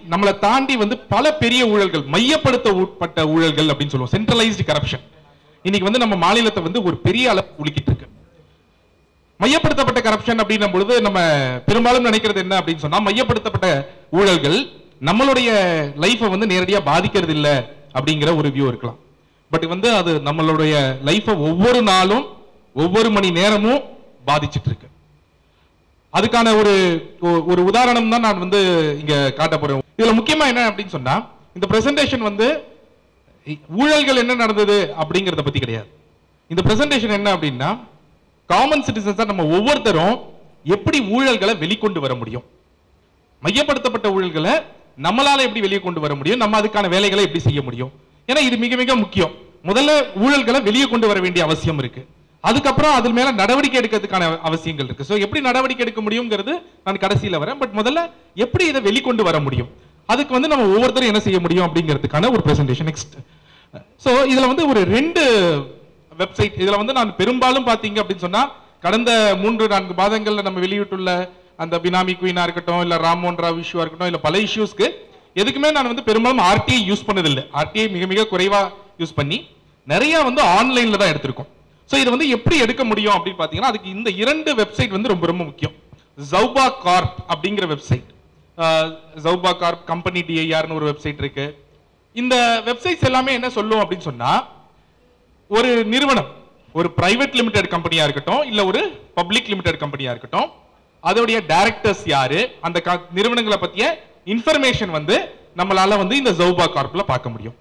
நம்மளை தாண்டி வந்து பல பெரிய ஊழல்கள் மையப்படுத்த உட்பட்ட ஊழல்கள் அப்படின்னு சொல்லுவோம் சென்ட்ரலைஸ்டு கரப்ஷன் இன்னைக்கு வந்து நம்ம மாநிலத்தை வந்து ஒரு பெரிய அளவு உலுக்கிட்டு இருக்கு மையப்படுத்தப்பட்ட கரப்ஷன் அப்படின்னும் பொழுது நம்ம பெரும்பாலும் நினைக்கிறது என்ன அப்படின்னு சொன்னா மையப்படுத்தப்பட்ட ஊழல்கள் நம்மளுடைய லைஃபை வந்து நேரடியா பாதிக்கிறது இல்ல அப்படிங்கிற ஒரு வியூ இருக்கலாம் பட் வந்து அது நம்மளுடைய லைஃபை ஒவ்வொரு நாளும் ஒவ்வொரு மணி நேரமும் பாதிச்சிட்டு இருக்கு அதுக்கான ஒரு ஒ- ஒரு உதாரணம் தான் நான் வந்து இங்க காட்ட போறேன் இதுல முக்கியமா என்ன அப்படின்னு சொன்னா இந்த பிரசன்டேஷன் வந்து இ- ஊழல்கள் என்ன நடந்தது அப்படிங்கறத பத்தி கிடையாது இந்த பிரசன்டேஷன் என்ன அப்படின்னா காமன் சிட்டிசன்ஸா நம்ம ஒவ்வொருத்தரும் எப்படி ஊழல்களை வெளிக்கொண்டு வர முடியும் மையப்படுத்தப்பட்ட ஊழல்களை நம்மளால எப்படி வெளியே கொண்டு வர முடியும் நம்ம அதுக்கான வேலைகளை எப்படி செய்ய முடியும் ஏன்னா இது மிக மிக முக்கியம் முதல்ல ஊழல்களை வெளியே கொண்டு வர வேண்டிய அவசியம் இருக்கு அதுக்கப்புறம் அது மேல நடவடிக்கை எடுக்கிறதுக்கான அவசியங்கள் இருக்கு சோ எப்படி நடவடிக்கை எடுக்க முடியுங்கிறது நான் கடைசியில வரேன் பட் முதல்ல எப்படி இதை வெளிக்கொண்டு வர முடியும் அதுக்கு வந்து நம்ம ஒவ்வொருத்தரும் என்ன செய்ய முடியும் அப்படிங்கிறதுக்கான ஒரு பிரசன்டேஷன் நெக்ஸ்ட் சோ இதுல வந்து ஒரு ரெண்டு வெப்சைட் இதுல வந்து நான் பெரும்பாலும் பாத்தீங்க அப்படின்னு சொன்னா கடந்த மூன்று நான்கு மாதங்கள்ல நம்ம வெளியிட்டுள்ள அந்த பினாமி குயினா இருக்கட்டும் இல்ல ராம்மோகன் ராவ் இஷ்யூவா இருக்கட்டும் இல்ல பல இஷ்யூஸ்க்கு எதுக்குமே நான் வந்து பெரும்பாலும் ஆர்டிஐ யூஸ் பண்ணதில்லை ஆர்டிஐ மிக மிக குறைவா யூஸ் பண்ணி நிறைய வந்து ஆன்லைன்ல தான் எடுத்திருக்கோம் சோ இது வந்து எப்படி எடுக்க முடியும் அப்படின்னு பாத்தீங்கன்னா அதுக்கு இந்த இரண்டு வெப்சைட் வந்து ரொம்ப ரொம்ப முக்கியம் ஜவுபா கார்ப் அப்படிங்கிற வெப்சைட் ஜவுபா கார்ப் கம்பெனி டிஐஆர்னு ஒரு வெப்சைட் இருக்கு இந்த வெப்சைட்ஸ் எல்லாமே என்ன சொல்லும் அப்படின்னு சொன்னா ஒரு நிறுவனம் ஒரு பிரைவேட் லிமிடெட் கம்பெனியா இருக்கட்டும் இல்ல ஒரு பப்ளிக் லிமிடெட் கம்பெனியா இருக்கட்டும் அதோடைய டைரக்டர்ஸ் யாரு அந்த க- நிறுவனங்களை பத்திய இன்ஃபர்மேஷன் வந்து நம்மளால வந்து இந்த ஜவுபா கார்ப்ல பார்க்க முடியும்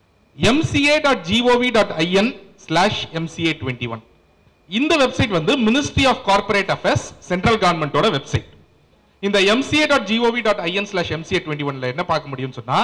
mca.gov.in slash MCA twenty one இந்த வெப்சைட் வந்து ministry of corporate affairs central கவர்மெண்டோட வெப்சைட் இந்த mca.gov.in ஸ்லாஷ் எம்சிஏ டுவெண்ட்டி ஒன்ல என்ன பார்க்க முடியும்னு சொன்னா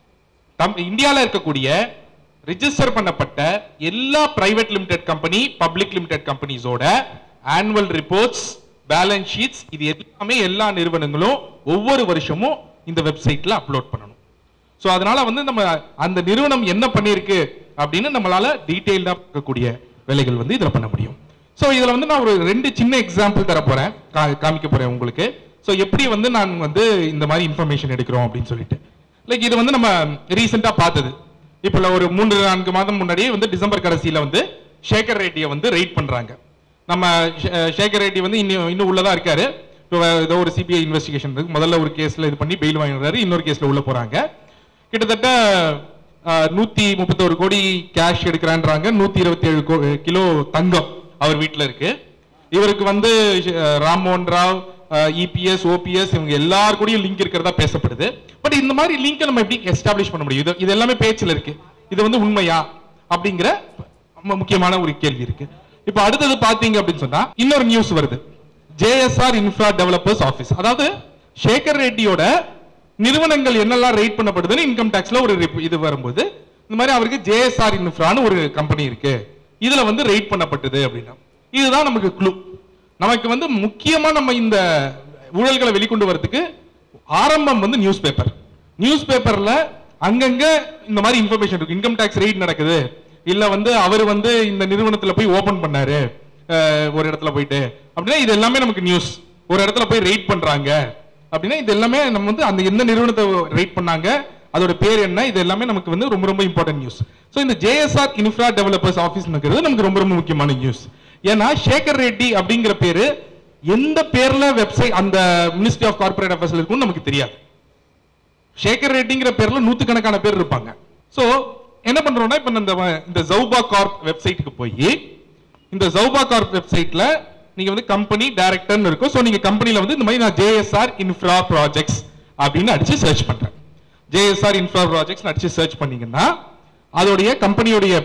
தம் இந்தியால இருக்கக்கூடிய ரிஜிஸ்டர் பண்ணப்பட்ட எல்லா private limited company public limited கம்பெனிஸோட ஆனுவல் ரிப்போர்ட்ஸ் பேலன்ஸ் ஷீட்ஸ் இது எல்லாமே எல்லா நிறுவனங்களும் ஒவ்வொரு வருஷமும் இந்த வெப்சைட்ல அப்லோட் பண்ணணும் சோ அதனால வந்து நம்ம அந்த நிறுவனம் என்ன பண்ணிருக்கு அப்படின்னு நம்மளால டீடைல்டா பார்க்கக்கூடிய வேலைகள் வந்து இதுல பண்ண முடியும் சோ இதுல வந்து நான் ஒரு ரெண்டு சின்ன எக்ஸாம்பிள் தர போறேன் கா- காமிக்க போறேன் உங்களுக்கு சோ எப்படி வந்து நான் வந்து இந்த மாதிரி இன்ஃபர்மேஷன் எடுக்கிறோம் அப்படின்னு சொல்லிட்டு லைக் இது வந்து நம்ம ரீசெண்டா பார்த்தது இப்ப ஒரு மூன்று நான்கு மாதம் முன்னாடியே வந்து டிசம்பர் கடைசியில வந்து சேகர் ரெட்டியை வந்து ரைட் பண்றாங்க நம்ம ஷே- சேகர் ரெட்டி வந்து இன்னும் இன்னும் உள்ளதா இருக்காரு இப்போ ஏதோ ஒரு சிபிஐ இன்வெஸ்டிகேஷன் இருக்கு முதல்ல ஒரு கேஸ்ல இது பண்ணி பெயில் வாங்கிடுறாரு இன்னொரு கேஸ்ல உள்ள போறாங்க கிட்டத்தட்ட அஹ், நூத்தி முப்பத்தோரு கோடி கேஷ் எடுக்கிறான்றாங்க நூத்தி இருபத்தி ஏழு கிலோ தங்கம் அவர் வீட்டுல இருக்கு இவருக்கு வந்து அஹ், ராம்மோகன் ராவ் இபிஎஸ் ஓபிஎஸ் இவங்க எல்லார் கூடயும் லிங்க் இருக்கிறதா பேசப்படுது பட் இந்த மாதிரி லிங்க் நம்ம எப்படி எஸ்டாப்ளிஷ் பண்ண முடியும் இது இது எல்லாமே பேச்சுல இருக்கு இது வந்து உண்மையா அப்படிங்கிற மு- முக்கியமான ஒரு கேள்வி இருக்கு இப்ப அடுத்தது பாத்தீங்க அப்படின்னு சொன்னா இன்னொரு நியூஸ் வருது ஜேஎஸ்ஆர் இன்ஃப்ரா டெவலப்பர்ஸ் ஆபீஸ் அதாவது சேகர் ரெட்டியோட நிறுவனங்கள் என்னெல்லாம் ரேட் பண்ணப்படுதுன்னு இன்கம் டாக்ஸ்ல ஒரு rep- இது வரும்போது இந்த மாதிரி அவருக்கு ஜேஎஸ்ஆர் இன்ஃப்ரான்னு ஒரு கம்பெனி இருக்கு இதுல வந்து ரேட் பண்ணப்பட்டது அப்படின்னா இதுதான் நமக்கு க்ளூ நமக்கு வந்து முக்கியமா நம்ம இந்த ஊழல்களை வெளிக்கொண்டு வரதுக்கு ஆரம்பம் வந்து நியூஸ் பேப்பர் நியூஸ் பேப்பர்ல அங்கங்க இந்த மாதிரி இன்ஃபர்மேஷன் இருக்கு இன்கம் டாக்ஸ் ரேட் நடக்குது இல்ல வந்து அவர் வந்து இந்த நிறுவனத்துல போய் ஓபன் பண்ணாரு அஹ், ஒரு இடத்துல போயிட்டு அப்படின்னா இது எல்லாமே நமக்கு நியூஸ் ஒரு இடத்துல போய் ரேட் பண்றாங்க அப்படின்னா இது எல்லாமே நம்ம வந்து அந்த எந்த நிறுவனத்தை ரேட் பண்ணாங்க அதோட பேர் என்ன இது எல்லாமே நமக்கு வந்து ரொம்ப ரொம்ப இம்பார்ட்டன்ட் நியூஸ் ஸோ இந்த ஜேஎஸ்ஆர் இன்ஃப்ரா டெவலப்பர்ஸ் ஆஃபீஸ்ங்கிறது நமக்கு ரொம்ப ரொம்ப முக்கியமான நியூஸ் ஏன்னா சேகர் ரெட்டி அப்படிங்கிற பேரு எந்த பேர்ல வெப்சைட் அந்த மினிஸ்ட்ரி ஆஃப் கார்பரேட் அஃபேர்ஸ்ல இருக்கும்னு நமக்கு தெரியாது சேகர் ரெட்டிங்கிற பேர்ல நூத்துக்கணக்கான பேர் இருப்பாங்க சோ என்ன பண்றோம்னா இப்ப இந்த இந்த ஜவுபா கார்ப் வெப்சைட்டுக்கு போய் இந்த ஜவுபா கார்ப் வெப்சைட்ல நீங்க வந்து கம்பெனி டைரக்டர்னு இருக்கும் சோ நீங்க கம்பெனில வந்து இந்த மாதிரி நான் ஜேஎஸ்ஆர் இன்ஃப்ரா ப்ராஜெக்ட்ஸ் அப்படின்னு அடிச்சு சர்ச் பண்றேன் ஜேஎஸ்ஆர் இன்ஃப்ரா ப்ராஜெக்ட்ஸ் அடிச்சு சர்ச் பண்ணீங்கன்னா அதோடைய கம்பெனியோடைய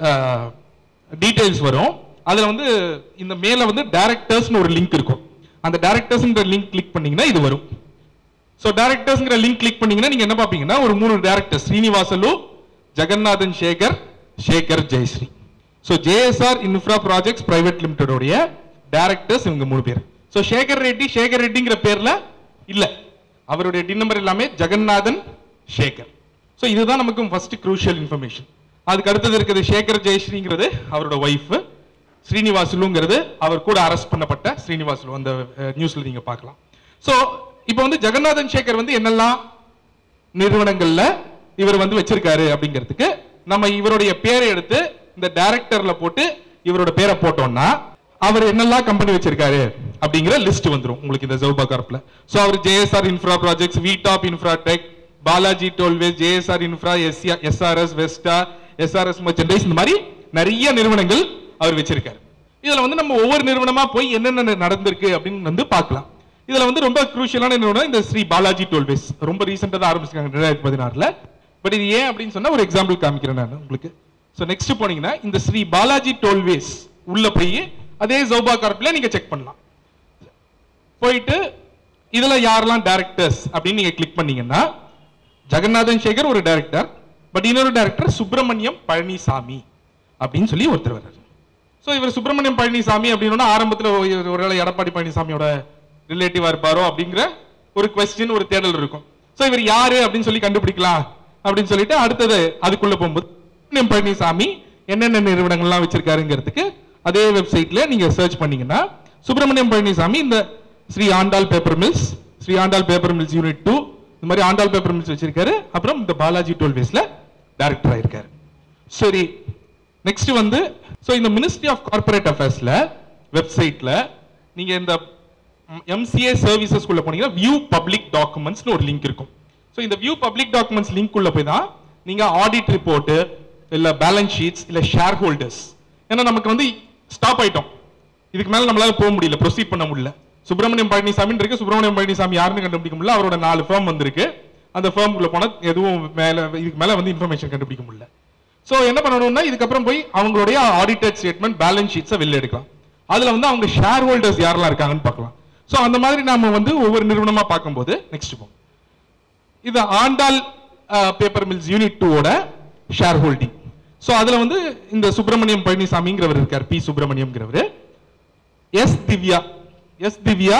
டீடைல்ஸ் வரும் அதுல வந்து இந்த மேல வந்து டைரக்டர்ஸ்னு ஒரு லிங்க் இருக்கும் அந்த டைரக்டர்ஸ்ங்கிற லிங்க் கிளிக் பண்ணீங்கன்னா இது வரும் சோ டைரக்டர்ஸ்ங்கிற லிங்க் கிளிக் பண்ணீங்கன்னா நீங்க என்ன பாப்பீங்கன்னா ஒரு மூணு director Srinivasalu Jagannathan Sekar Sekar Jayashree so JSR infra projects private லிமிடெடோடைய டைரக்டர்ஸ் இவங்க மூணு பேர் சோ சேகர் ரெட்டி சேகர் ரெட்டிங்கிற பேர்ல இல்ல அவருடைய டி நம்பர் எல்லாமே ஜெகநாதன் சேகர் சோ இதுதான் நமக்கு ஃபர்ஸ்ட் க்ரூஷியல் இன்ஃபர்மேஷன் அதுக்கு அடுத்தது இருக்கிறது சேகர் ஜெயஸ்ரீங்கிறது அவரோட ஒய்ஃப் ஸ்ரீனிவாசுலுங்கிறது அவர் கூட அரெஸ்ட் பண்ணப்பட்ட ஸ்ரீனிவாசுலு அந்த நியூஸ்ல நீங்க பார்க்கலாம் சோ இப்போ வந்து ஜெகநாதன் சேகர் வந்து என்னெல்லாம் நிறுவனங்கள்ல இவர் வந்து வச்சிருக்காரு அப்படிங்கிறதுக்கு நம்ம இவருடைய பேரை எடுத்து இந்த டைரக்டர்ல போட்டு இவரோட பேரை போட்டோம்னா அவர் என்னெல்லாம் கம்பெனி வச்சிருக்காரு அப்படிங்கிற லிஸ்ட் வந்துரும் உங்களுக்கு இந்த ஜவுபா கார்ப்ல சோ அவர் JSR infra projects V top infra tech Balaji tollways JSR infra SRS Vesta SRS merchandise இந்த மாதிரி நிறைய நிறுவனங்கள் அவர் வச்சிருக்காரு இதுல வந்து நம்ம ஒவ்வொரு நிறுவனமா போய் என்னென்ன நடந்திருக்கு அப்படின்னு வந்து பார்க்கலாம் இதுல வந்து ரொம்ப குரூஷியலான நிறுவனம் இந்த ஸ்ரீ பாலாஜி டோல்வேஸ் ரொம்ப ரீசெண்டா தான் ஆரம்பிச்சிருக்காங்க ரெண்டாயிரத்தி பதினாறுல பட் இது ஏன் அப்படின்னு சொன்னா ஒரு எக்ஸாம்பிள் காமிக்கிறேன் நான் உங்களுக்கு ஸோ நெக்ஸ்ட் போனீங்கன்னா இந்த ஸ்ரீ பாலாஜி டோல்வேஸ் உள்ள போய் அதே ஜோபா கார்ப்ல நீங்க செக் பண்ணலாம் போயிட்டு இதுல யாரெல்லாம் டைரக்டர்ஸ் அப்படின்னு நீங்க கிளிக் பண்ணீங்கன்னா ஜெகநாதன் சேகர் ஒரு டைரக்டர் பட் இன்னொரு டைரக்டர் சுப்பிரமணியம் பழனிசாமி அப்படின்னு சொல்லி ஒருத்தர் வர்றாரு ஸோ இவர் சுப்பிரமணியம் பழனிசாமி அப்படின்னா ஆரம்பத்தில் ஒருவேளை எடப்பாடி பழனிசாமியோட ரிலேட்டிவா இருப்பாரோ அப்படிங்கிற ஒரு கொஸ்டின் ஒரு தேடல் இருக்கும் ஸோ இவர் யாரு அப்படின்னு சொல்லி கண்டுபிடிக்கலாம் அப்படின்னு சொல்லிட்டு அடுத்தது அதுக்குள்ள போகும்போது சுப்பிரமணியம் பழனிசாமி என்னென்ன நிறுவனங்கள்லாம் வச்சிருக்காருங்கிறதுக்கு அதே வெப்சைட்ல நீங்க சர்ச் பண்ணீங்கன்னா சுப்பிரமணியம் பழனிசாமி இந்த Sri Andal paper mills Sri Andal paper mills unit two இந்த மாதிரி ஆண்டாள் பேப்பர் மில்ஸ் வச்சிருக்காரு அப்புறம் இந்த பாலாஜி டோல்வேஸ்ல டைரக்டர் ஆயிருக்காரு சரி நெக்ஸ்ட் வந்து சோ இந்த மினிஸ்ட்ரி ஆஃப் கார்ப்பரேட் அஃபேர்ஸ்ல வெப்சைட்ல நீங்க இந்த எம்சிஏ சர்வீசஸ் குள்ள போனீங்கன்னா வியூ பப்ளிக் டாக்குமெண்ட்ஸ்னு ஒரு லிங்க் இருக்கும் சோ இந்த வியூ பப்ளிக் டாக்குமெண்ட்ஸ் லிங்க் உள்ள போய் தான் நீங்க ஆடிட் ரிப்போர்ட் இல்ல பேலன்ஸ் ஷீட்ஸ் இல்ல ஷேர் ஹோல்டர்ஸ் ஏன்னா நமக்கு வந்து ஸ்டாப் ஆயிட்டோம் இதுக்கு மேல நம்மளால போக முடியல ப்ரொசீட் பண்ண முடியல சுப்பிரமணியம் பழனிசாமி இருக்கு சுப்பிரமணியம் பழனிசாமி யாருன்னு கண்டுபிடிக்க முடியல அவரோட நாலு ஃபேம் வந்திருக்கு அந்த ஃபேம் குள்ள போனா எதுவும் மேல இதுக்கு மேல வந்து இன்ஃபர்மேஷன் கண்டுபிடிக்க முடியல சோ என்ன பண்ணணும்னா இதுக்கப்புறம் போய் அவங்களுடைய ஆடிட்டட் ஸ்டேட்மெண்ட் பேலன்ஸ் ஷீட்ஸை வெளில எடுக்கலாம் அதுல வந்து அவங்க ஷேர் ஹோல்டர்ஸ் யாரெல்லாம் இருக்காங்கன்னு பார்க்கலாம் சோ அந்த மாதிரி நாம வந்து ஒவ்வொரு நிறுவனமா பார்க்கும்போது நெக்ஸ்ட் போகும் இது ஆண்டாள் பேப்பர் மில்ஸ் யூனிட் டூவோட ஷேர் ஹோல்டிங் சோ அதுல வந்து இந்த சுப்பிரமணியம் பழனிசாமிங்கிறவர் இருக்கார் பி சுப்பிரமணியம்ங்கிறவர் S Divya S Divya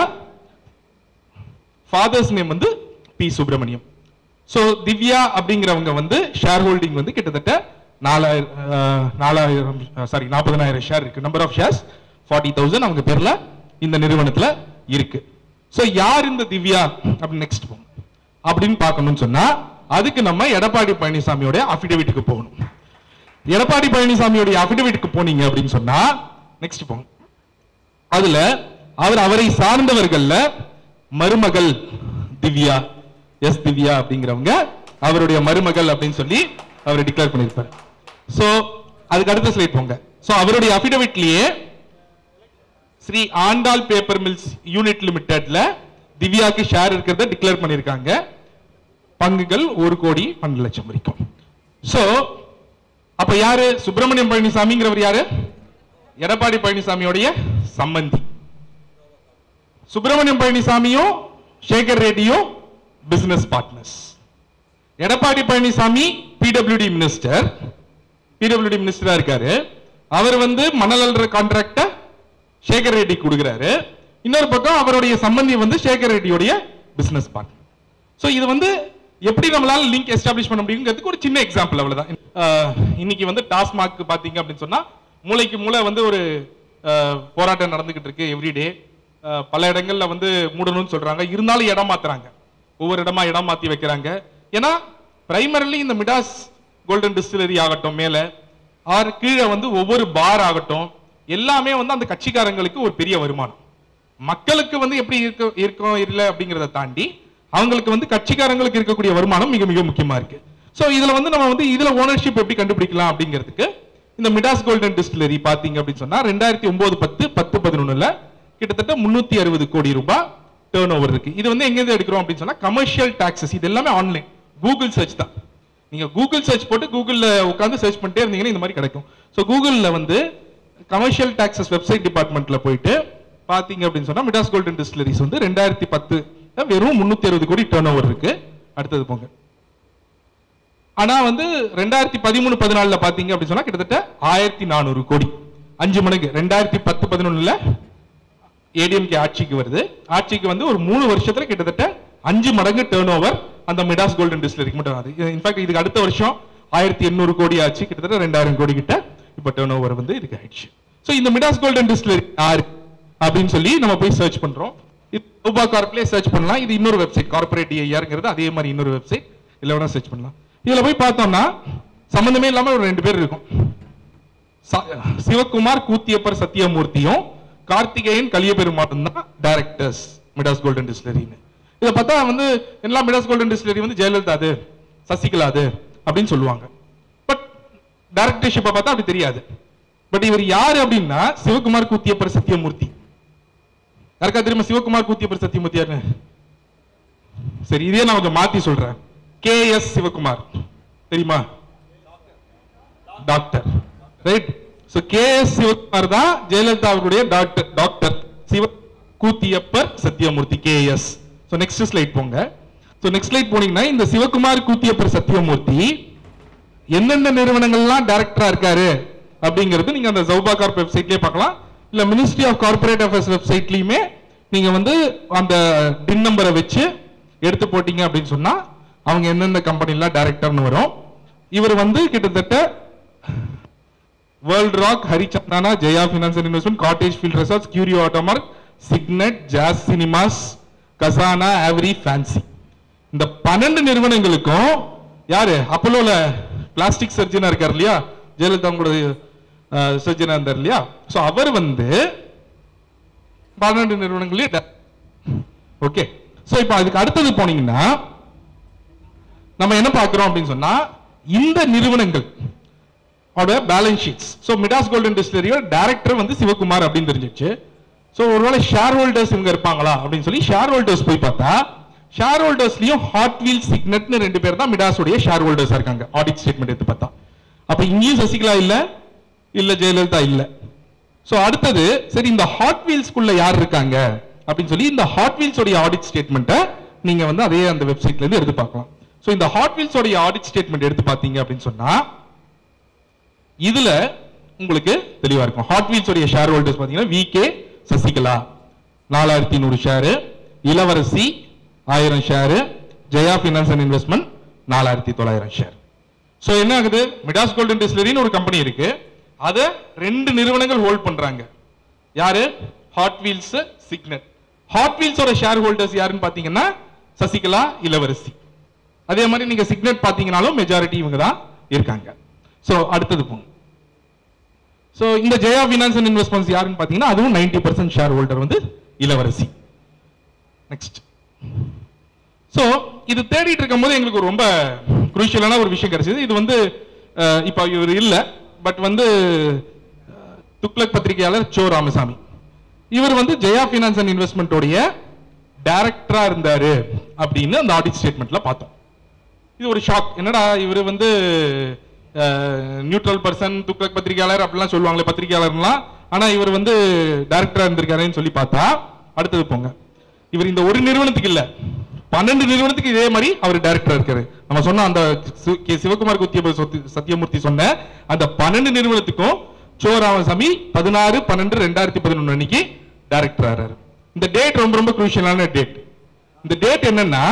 father's name வந்து பி சுப்பிரமணியம் சோ திவ்யா அப்படிங்கிறவங்க வந்து ஷேர் ஹோல்டிங் வந்து கிட்டத்தட்ட நாலாயிரம் அஹ், நாலாயிரம் சாரி நாற்பதனாயிரம் ஷேர் இருக்கு number of shares forty thousand அவங்க பேர்ல இந்த நிறுவனத்துல இருக்கு சோ யார் இந்த திவ்யா அப்படின்னு நெக்ஸ்ட் போகும் அப்படின்னு பார்க்கணும்னு சொன்னா அதுக்கு நம்ம எடப்பாடி பழனிசாமியோட அபிடவிட்டுக்கு போகணும் எடப்பாடி பழனிசாமியோட அபிடவிட்டுக்கு போனீங்க அப்படின்னு சொன்னா நெக்ஸ்ட் போங்க அதுல அவர் அவரை சார்ந்தவர்கள்ல மருமகள் திவ்யா எஸ் திவ்யா அப்படிங்கிறவங்க அவருடைய மருமகள் அப்படின்னு சொல்லி அவர் டிக்ளேர் பண்ணியிருப்பார் சோ அதுக்கு அடுத்த ஸ்லைட் போங்க சோ அவருடைய அபிடவிட்லயே Sri Andal paper mills unit லிமிடெட்ல திவ்யாக்கு ஷேர் இருக்கிறத டிக்ளேர் பண்ணிருக்காங்க பங்குகள் ஒரு கோடி பன்னெண்டு லட்சம் வரைக்கும் சோ அப்ப யாரு சுப்பிரமணியம் பழனிசாமிங்கிறவர் யாரு எடப்பாடி பழனிசாமியோடைய சம்பந்தி சுப்பிரமணியம் பழனிசாமியும் சேகர் ரெட்டியும் business partners Edappadi Palaniswami PWD minister PWD மினிஸ்டரா இருக்காரு அவர் வந்து மணல் அள்ளுற கான்ட்ராக்ட சேகர் ரெட்டி கொடுக்குறாரு இன்னொரு பக்கம் அவருடைய சம்பந்தி வந்து சேகர் ரெட்டியோடைய பிசினஸ் பார்ட்னர் சோ இது வந்து எப்படி நம்மளால லிங்க் எஸ்டாப்ளிஷ் பண்ண முடியுங்கிறதுக்கு ஒரு சின்ன எக்ஸாம்பிள் அவ்வளவுதான் அஹ், இன்னைக்கு வந்து டாஸ்மாக் பாத்தீங்க அப்படின்னு சொன்னா மூளைக்கு மூளை வந்து ஒரு அஹ், போராட்டம் நடந்துகிட்டு இருக்கு எவ்ரிடே பல இடங்கள்ல வந்து மூடணும்னு சொல்றாங்க இருந்தாலும் இடம் மாத்துறாங்க ஒவ்வொரு இடமா இடம் மாத்தி வைக்கிறாங்க ஏன்னா பிரைமரிலி இந்த மிடாஸ் கோல்டன் டிஸ்டிலரி ஆகட்டும் மேல ஆர் கீழே வந்து ஒவ்வொரு பார் ஆகட்டும் எல்லாமே வந்து அந்த கட்சிக்காரங்களுக்கு ஒரு பெரிய வருமானம் மக்களுக்கு வந்து எப்படி இருக்க இருக்கும் இல்லை அப்படிங்கறத தாண்டி அவங்களுக்கு வந்து கட்சிக்காரங்களுக்கு இருக்கக்கூடிய வருமானம் மிக மிக முக்கியமா இருக்கு சோ இதுல வந்து நம்ம வந்து இதுல ஓனர்ஷிப் எப்படி கண்டுபிடிக்கலாம் அப்படிங்கிறதுக்கு இந்த மிடாஸ் கோல்டன் டிஸ்டிலரி பாத்தீங்க அப்படின்னு சொன்னா ரெண்டாயிரத்தி ஒன்பது பத்து பத்து பதினொன்னுல கிட்டத்தட்ட முன்னூத்தி அறுபது கோடி ரூபாய் டேர்ன் ஓவர் இருக்கு இது வந்து எங்க இருந்து எடுக்கிறோம் அப்படின்னு சொன்னா கமர்ஷியல் டாக்ஸஸ் இது எல்லாமே ஆன்லைன் கூகுள் சர்ச் தான் நீங்க கூகுள் சர்ச் போட்டு கூகுள்ல உட்கார்ந்து சர்ச் பண்ணிட்டே இருந்தீங்கன்னா இந்த மாதிரி கிடைக்கும் சோ கூகுள்ல வந்து கமர்ஷியல் டாக்ஸஸ் வெப்சைட் டிபார்ட்மெண்ட்ல போயிட்டு பாத்தீங்க அப்படின்னு சொன்னா மிடாஸ் கோல்டன் டிஸ்டிலரிஸ் வந்து ரெண்டாயிரத்தி பத்து வெறும் முன்னூத்தி அறுபது கோடி டேர்ன் ஓவர் இருக்கு அடுத்தது போங்க ஆனா வந்து ரெண்டாயிரத்தி பதிமூணு பதினாலுல பாத்தீங்க அப்படின்னு சொன்னா கிட்டத்தட்ட ஆயிரத்தி நானூறு கோடி அஞ்சு மடங்கு ரெண்டாயிரத்தி பத்து பதினொன்னுல ஏடிஎம்கே ஆட்சிக்கு வருது ஆட்சிக்கு வந்து ஒரு மூணு வருஷத்துல கிட்டத்தட்ட அஞ்சு மடங்கு டேர்ன் ஓவர் அந்த மிடாஸ் கோல்டன் டிஸ்டிலரிக்கு மட்டும் ஆகுது இன்ஃபேக்ட் இதுக்கு அடுத்த வருஷம் ஆயிரத்தி எண்ணூறு கோடி ஆச்சு கிட்டத்தட்ட ரெண்டாயிரம் கோடி கிட்ட இப்ப டேர்ன் ஓவர் வந்து இதுக்கு ஆயிடுச்சு சோ இந்த மிடாஸ் கோல்டன் டிஸ்டிலரி யாரு அப்படின்னு சொல்லி நம்ம போய் சர்ச் பண்றோம் ரூபா கார்ப்லயே சர்ச் பண்ணலாம் இது இன்னொரு வெப்சைட் கார்பரேட் ஐஆர்ங்கிறது அதே மாதிரி இன்னொரு வெப்சைட் இல்லை வேணா சர்ச் பண்ணலாம் இதுல போய் பார்த்தோம்னா சம்பந்தமே இல்லாம ஒரு ரெண்டு பேர் இருக்கும் ச- சிவகுமார் கூத்தியப்பர் சத்தியமூர்த்தியும் கார்த்திகேயன் கலியபெருமாளும் தான் டைரக்டர்ஸ் மிடாஸ் கோல்டன் டிஸ்லரின்னு இதை பார்த்தா வந்து எல்லாம் மிடாஸ் கோல்டன் டிஸ்லரி வந்து ஜெயலலிதா அது சசிகலா அது அப்படின்னு சொல்லுவாங்க பட் டைரக்டர்ஷிப்பை பார்த்தா அப்படி தெரியாது பட் இவர் யாரு அப்படின்னா சிவகுமார் கூத்தியப்பர் சத்தியமூர்த்தி யாருக்கா தெரியுமா சிவகுமார் கூத்தியப்பர் சத்தியமூர்த்தி யாருன்னு சரி இதே நான் கொஞ்சம் மாத்தி சொல்றேன் கே எஸ் சிவகுமார் தெரியுமா doctor right so K S Sivakumar தான் ஜெயலலிதா அவர்களுடைய doctor doctor Siva Kuthiyappar Sathyamurthy K S so next slide போங்க சோ நெக்ஸ்ட் ஸ்லைட் போனீங்கன்னா இந்த சிவகுமார் கூத்தியப்பர் சத்தியமூர்த்தி எந்தெந்த நிறுவனங்கள்லாம் டைரக்டரா இருக்காரு அப்படிங்கிறது நீங்க அந்த ஜவுபா கார்ப் வெப்சைட்லயே பார்க்கலாம் இல்ல மினிஸ்ட்ரி ஆஃப் கார்ப்பரேட் அஃபேர்ஸ் வெப்சைட்லயுமே நீங்க வந்து அந்த டின் நம்பரை வச்சு எடுத்து போட்டீங்க அப்படின்னு சொன்னா அவங்க எந்தெந்த கம்பெனிலாம் டைரக்டர்னு வரும் இவர் வந்து கிட்டத்தட்ட world rock Harichandana Jaya finance and investment cottage field resorts curio Automark Signet jazz cinemas கசானா ஆவரி ஃபேன்சி இந்த பன்னெண்டு நிறுவனங்களுக்கும் யாரு அப்போலோல பிளாஸ்டிக் சர்ஜனா இருக்கார் இல்லையா ஜெயலலிதா அவங்களோட சர்ஜனா இருந்தார் இல்லையா சோ அவர் வந்து பன்னெண்டு நிறுவனங்களே ஓகே சோ இப்போ அதுக்கு அடுத்தது போனீங்கன்னா நம்ம என்ன பார்க்கிறோம் அப்படின்னு சொன்னா இந்த நிறுவனங்கள் அவரோட balance sheets so Midas golden டிஸ்டிலரியோட டைரக்டர் வந்து சிவகுமார் அப்படின்னு தெரிஞ்சிச்சு ஸோ ஒருவேளை ஷேர் ஹோல்டர்ஸ் இவங்க இருப்பாங்களா அப்படின்னு சொல்லி ஷேர் ஹோல்டர்ஸ் போய் பார்த்தா ஷேர் ஹோல்டர்ஸ்லயும் ஹாட் வீல் சிக்னட்னு ரெண்டு பேர் தான் மிடாஸோடைய ஷேர் ஹோல்டர்ஸ் இருக்காங்க ஆடிட் ஸ்டேட்மெண்ட் எடுத்து பார்த்தா அப்ப இங்கேயும் சசிகலா இல்ல இல்ல ஜெயலலிதா இல்ல சோ அடுத்தது சரி இந்த ஹாட் வீல்ஸ்க்குள்ள யார் இருக்காங்க அப்படின்னு சொல்லி இந்த ஹாட் வீல்ஸ் உடைய ஆடிட் ஸ்டேட்மெண்ட்டை நீங்க வந்து அதே அந்த வெப்சைட்ல இருந்து எடுத்து பார்க்கலாம் சோ இந்த ஹாட் வீல்ஸ் உடைய ஆடிட் ஸ்டேட்மெண்ட் எடுத்து பார்த்தீங்க அப்படின்னு சொன்னா இதுல உங்களுக்கு தெளிவா இருக்கும் ஹாட் வீல்ஸ் உடைய ஷேர் ஹோல்டர்ஸ் பாத்தீங்கன்னா விகே சசிகலா நாலாயிரத்தி நூறு ஷேரு இளவரசி ஆயிரம் share Jaya finance and investment நாலாயிரத்தி தொள்ளாயிரம் ஷேர் சோ என்ன ஆகுது மிடாஸ் கோல்டன் டிஸ்லரின்னு ஒரு கம்பெனி இருக்கு அத ரெண்டு நிறுவனங்கள் ஹோல்ட் பண்றாங்க யாரு ஹாட் வீல்ஸ் சிக்னட் ஹாட் வீல்ஸோட ஷேர் ஹோல்டர்ஸ் யாருன்னு பாத்தீங்கன்னா சசிகலா இளவரசி அதே மாதிரி நீங்க சிக்னட் பாத்தீங்கனாலும் மெஜாரிட்டி இவங்க தான் இருக்காங்க சோ அடுத்தது போங்க சோ இந்த ஜெயா ஃபினான்ஸ் அண்ட் இன்வெஸ்ட்மெண்ட்ஸ் யாருன்னு பாத்தீங்கன்னா அதுவும் 90% பர்சன்ட் ஷேர் ஹோல்டர் வந்து இளவரசி நெக்ஸ்ட் சோ இது தேடிட்டு இருக்கும்போது எங்களுக்கு ரொம்ப குரூஷியலான ஒரு விஷயம் கிடைச்சது இது வந்து அஹ், இப்ப இவர் இல்ல பட் வந்து அஹ், துக்ளக் பத்திரிகையாளர் சோ ராமசாமி இவர் வந்து ஜெயா ஃபினான்ஸ் அண்ட் இன்வெஸ்ட்மெண்ட்டோடைய டைரக்டரா இருந்தாரு அப்படின்னு அந்த ஆடிட் ஸ்டேட்மெண்ட்ல பார்த்தோம் இது ஒரு ஷாக் என்னடா இவர் வந்து நியூட்ரல் பர்சன் துக்ளக் பத்திரிகையாளர் அப்படிலாம் சொல்லுவாங்களே பத்திரிகையாளர்லாம் ஆனா இவர் வந்து டைரக்டரா இருந்திருக்காருன்னு சொல்லி பார்த்தா அடுத்தது போங்க இவர் இந்த ஒரு நிறுவனத்துக்கு இல்ல பன்னெண்டு நிறுவனத்துக்கு இதே மாதிரி அவர் டைரக்டரா இருக்காரு நம்ம சொன்ன அந்த சி- கே. சிவகுமார் குத்திய சத்தியமூர்த்தி சொன்ன அந்த பன்னெண்டு நிறுவனத்துக்கும் சோ ராமசாமி பதினாறு பன்னெண்டு ரெண்டாயிரத்தி பதினொன்னு அன்னைக்கு டைரக்டர் ஆறாரு இந்த டேட் ரொம்ப ரொம்ப குரூஷியலான டேட் இந்த டேட் என்னன்னா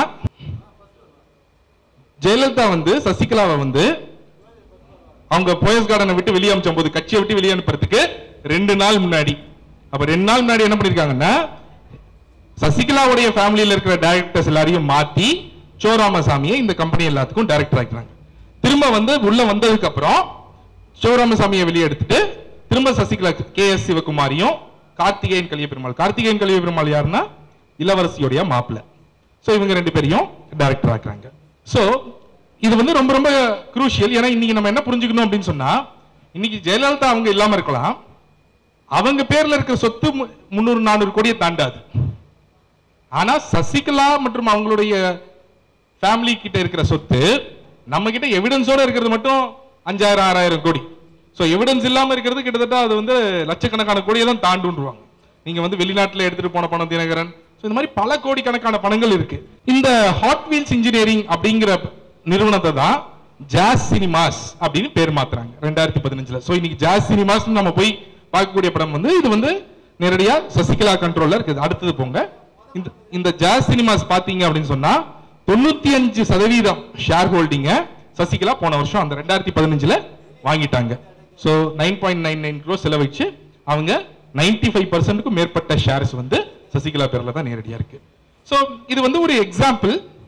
ஜெயலலிதா வந்து சசிகலாவை வந்து அவங்க போயஸ் கார்டனை விட்டு வெளியே அனுப்பிச்ச போது கட்சியை விட்டு வெளியே அனுப்புறதுக்கு ரெண்டு நாள் முன்னாடி அப்ப ரெண்டு நாள் முன்னாடி என்ன பண்ணிருக்காங்கன்னா சசிகலாவுடைய ஃபேமிலியில இருக்கிற டைரக்டர்ஸ் எல்லாரையும் மாத்தி சோ ராமசாமியை இந்த கம்பெனி எல்லாத்துக்கும் டைரக்டர் ஆக்கினாங்க திரும்ப வந்து உள்ள வந்ததுக்கு அப்புறம் சோ ராமசாமியை வெளியே எடுத்துட்டு திரும்ப சசிகலா கே எஸ் சிவகுமாரியும் கார்த்திகேயன் கலிய பெருமாள் கார்த்திகேயன் கலிய பெருமாள் யாருன்னா இளவரசியுடைய மாப்பிள்ளை சோ இவங்க ரெண்டு பேரையும் டைரக்டர் ஆக்குறாங்க சோ இது வந்து ரொம்ப ரொம்ப குரூஷியல் ஏன்னா இன்னைக்கு நம்ம என்ன புரிஞ்சுக்கணும் அப்படின்னு சொன்னா இன்னைக்கு ஜெயலலிதா அவங்க இல்லாம இருக்கலாம் அவங்க பேர்ல இருக்கிற சொத்து மு- முந்நூறு நானூறு கோடியை தாண்டாது ஆனா சசிகலா மற்றும் அவங்களுடைய ஃபேமிலி கிட்ட இருக்கிற சொத்து நம்ம கிட்ட எவிடன்ஸோட இருக்கிறது மட்டும் அஞ்சாயிரம் ஆறாயிரம் கோடி சோ எவிடன்ஸ் இல்லாம இருக்கிறது கிட்டத்தட்ட அது வந்து லட்சக்கணக்கான கோடியை தான் தாண்டுன்றுவாங்க நீங்க வந்து வெளிநாட்டுல எடுத்துட்டு போன பணம் தினகரன் So இந்த மாதிரி பல கோடிக்கணக்கான பணங்கள் இருக்கு இந்த ஹாட் வீல்ஸ் இன்ஜினியரிங் அப்படிங்கிற நிறுவனத்தை தான் ஜாஸ் சினிமாஸ் அப்படின்னு பேர் மாத்துறாங்க ரெண்டாயிரத்தி பதினஞ்சுல சோ இன்னைக்கு ஜாஸ் சினிமாஸ் நம்ம போய் பார்க்கக்கூடிய படம் வந்து இது வந்து நேரடியா சசிகலா கண்ட்ரோல்ல இருக்குது அடுத்தது போங்க இந்த இந்த ஜாஸ் சினிமாஸ் பாத்தீங்க அப்படின்னு சொன்னா தொண்ணூத்தி அஞ்சு சதவீதம் ஷேர் ஹோல்டிங்க சசிகலா போன வருஷம் அந்த ரெண்டாயிரத்தி பதினஞ்சுல வாங்கிட்டாங்க so nine point nine nine crore செலவழிச்சு அவங்க நைன்டி ஃபைவ் பர்சன்ட்டுக்கும் மேற்பட்ட ஷேர்ஸ் வந்து சசிகலா பேர்ல தான் நேரடியா இருக்கு சோ இது வந்து ஒரு எக்ஸாம்பிள்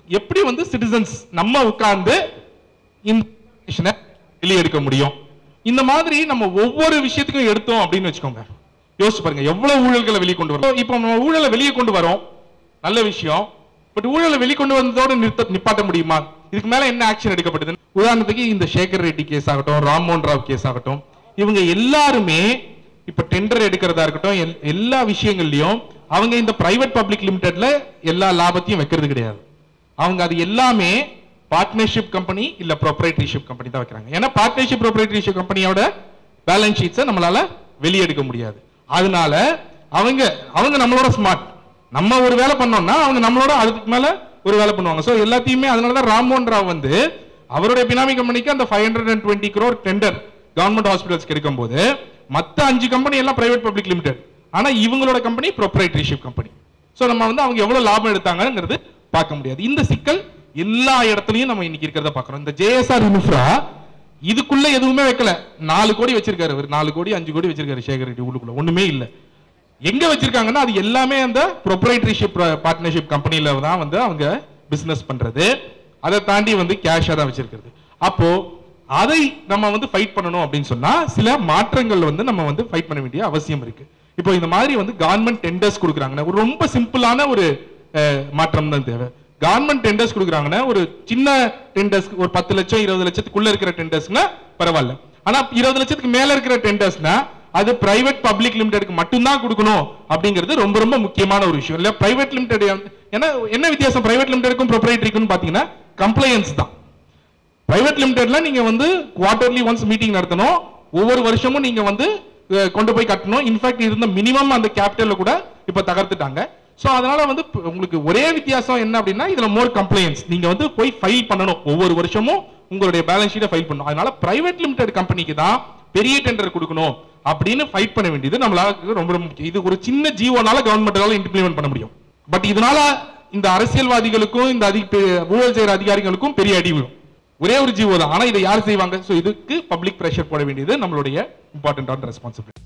எப்படி வந்து சிட்டிசன்ஸ் நம்ம உட்கார்ந்து இந்த information-அ வெளியே எடுக்க முடியும் இந்த மாதிரி நம்ம ஒவ்வொரு விஷயத்துக்கும் எடுத்தோம் அப்படின்னு வச்சுக்கோங்க யோசிச்சு பாருங்க எவ்வளவு ஊழல்களை வெளியே கொண்டு வரோம் இப்போ நம்ம ஊழலை வெளியே கொண்டு வரோம் நல்ல விஷயம் பட் ஊழலை வெளியே கொண்டு வந்ததோட நிறுத்த நிப்பாட்ட முடியுமா இதுக்கு மேல என்ன ஆக்ஷன் எடுக்கப்பட்டது உதாரணத்துக்கு இந்த சேகர் ரெட்டி கேஸ் ஆகட்டும் ராம்மோகன் ராவ் கேஸ் ஆகட்டும் இவங்க எல்லாருமே இப்ப டெண்டர் எடுக்கிறதா இருக்கட்டும் எல்- எல்லா விஷயங்கள்லயும் அவங்க இந்த பிரைவேட் பப்ளிக் லிமிடெட்ல எல்லா லாபத்தையும் வைக்கிறது கிடையாது அவங்க அது எல்லாமே பார்ட்னர்ஷிப் கம்பெனி இல்ல ப்ரொப்ரைட்டரிஷிப் கம்பெனி தான் வைக்கிறாங்க ஏன்னா பார்ட்னர்ஷிப் ப்ரொப்ரைட்டரிஷிப் கம்பெனியோட பேலன்ஸ் ஷீட்ஸை நம்மளால வெளியெடுக்க முடியாது அதனால அவங்க அவங்க நம்மளோட ஸ்மார்ட் நம்ம ஒரு வேலை பண்ணோம்னா அவங்க நம்மளோட அதுக்கு மேல ஒரு வேலை பண்ணுவாங்க சோ எல்லாத்தையுமே அதனால தான் ராம்மோகன் ராவ் வந்து அவருடைய பினாமி கம்பெனிக்கு அந்த five hundred and twenty crore tender government ஹாஸ்பிட்டல்ஸ்க்கு எடுக்கும்போது மத்த அஞ்சு கம்பெனி எல்லாம் பிரைவேட் பப்ளிக் லிமிடெட் ஆனா இவங்களோட கம்பெனி ப்ரொப்ரைட்டரிஷிப் கம்பெனி சோ நம்ம வந்து அவங்க எவ்வளவு லாபம் எடுத்தாங்கங்கிறது பார்க்க முடியாது இந்த சிக்கல் எல்லா இடத்துலயும் நம்ம இன்னைக்கு இருக்கிறத பார்க்கறோம் இந்த ஜேஎஸ்ஆர் இன்ஃப்ரா இதுக்குள்ள எதுவுமே வைக்கல நாலு கோடி வச்சிருக்காரு அவர் நாலு கோடி அஞ்சு கோடி வச்சிருக்காரு சேகர் ரெட்டி உள்ளுக்குள்ள ஒண்ணுமே இல்ல எங்க வச்சிருக்காங்கன்னா அது எல்லாமே அந்த ப்ரொப்ரைட்டரிஷிப் பார்ட்னர்ஷிப் கம்பெனில தான் வந்து அவங்க பிசினஸ் பண்றது அதை தாண்டி வந்து கேஷா தான் வச்சிருக்கிறது அப்போ அதை நம்ம வந்து ஃபைட் பண்ணணும் அப்படின்னு சொன்னா சில மாற்றங்கள் வந்து நம்ம வந்து ஃபைட் பண்ண வேண்டிய அவசியம் இருக்கு இப்போ இந்த மாதிரி வந்து கவர்மெண்ட் டெண்டர்ஸ் கொடுக்குறாங்கன்னா ஒரு ரொம்ப சிம்பிளான ஒரு அஹ், மாற்றம் தான் தேவை கவர்மெண்ட் டெண்டர்ஸ் கொடுக்குறாங்கன்னா ஒரு சின்ன டெண்டர்ஸ் ஒரு பத்து லட்சம் இருபது லட்சத்துக்குள்ள இருக்கிற டெண்டர்ஸ்னா பரவாயில்ல ஆனா இருபது லட்சத்துக்கு மேல இருக்கிற டெண்டர்ஸ்னா அது பிரைவேட் பப்ளிக் லிமிடெட்க்கு மட்டும்தான் கொடுக்கணும் அப்படிங்கிறது ரொம்ப ரொம்ப முக்கியமான ஒரு விஷயம் இல்ல பிரைவேட் லிமிடெட் ஏன்னா என்ன வித்தியாசம் பிரைவேட் லிமிடெட்க்கும் ப்ரொப்ரைட்டரிக்கும் பாத்தீங்கன்னா கம்ப்ளையன்ஸ் தான் பிரைவேட் லிமிடெட்ல நீங்க வந்து குவார்டர்லி ஒன்ஸ் மீட்டிங் நடத்தணும் ஒவ்வொரு வருஷமும் நீங்க வந்து அஹ், கொண்டு போய் கட்டணும் இன்ஃபேக்ட் இருந்த மினிமம் அந்த கேபிட்டல்ல கூட இப்ப தகர்த்துட்டாங்க சோ அதனால வந்து ப- உங்களுக்கு ஒரே வித்தியாசம் என்ன அப்படின்னா இதுல மோர் கம்ப்ளைண்ட்ஸ் நீங்க வந்து போய் ஃபைல் பண்ணணும் ஒவ்வொரு வருஷமும் உங்களுடைய பேலன்ஸ் ஷீட்டை ஃபைல் பண்ணணும் அதனால பிரைவேட் லிமிடெட் கம்பெனிக்கு தான் பெரிய டெண்டர் கொடுக்கணும் அப்படின்னு ஃபைட் பண்ண வேண்டியது நம்மளால ரொம்ப ரொம்ப முக்கியம் இது ஒரு சின்ன ஜீவோனால கவர்மெண்டால இம்ப்ளிமெண்ட் பண்ண முடியும் பட் இதனால இந்த அரசியல்வாதிகளுக்கும் இந்த அதி பெ- ஊழல் செய்யற அதிகாரிகளுக்கும் பெரிய அடி விழும் ஒரே ஒரு ஜீவோ தான் ஆனா இதை யார் செய்வாங்க சோ இதுக்கு பப்ளிக் பிரஷர் போட வேண்டியது நம்மளுடைய இம்பார்ட்டன்டான ரெஸ்பான்சிபிலிட்டி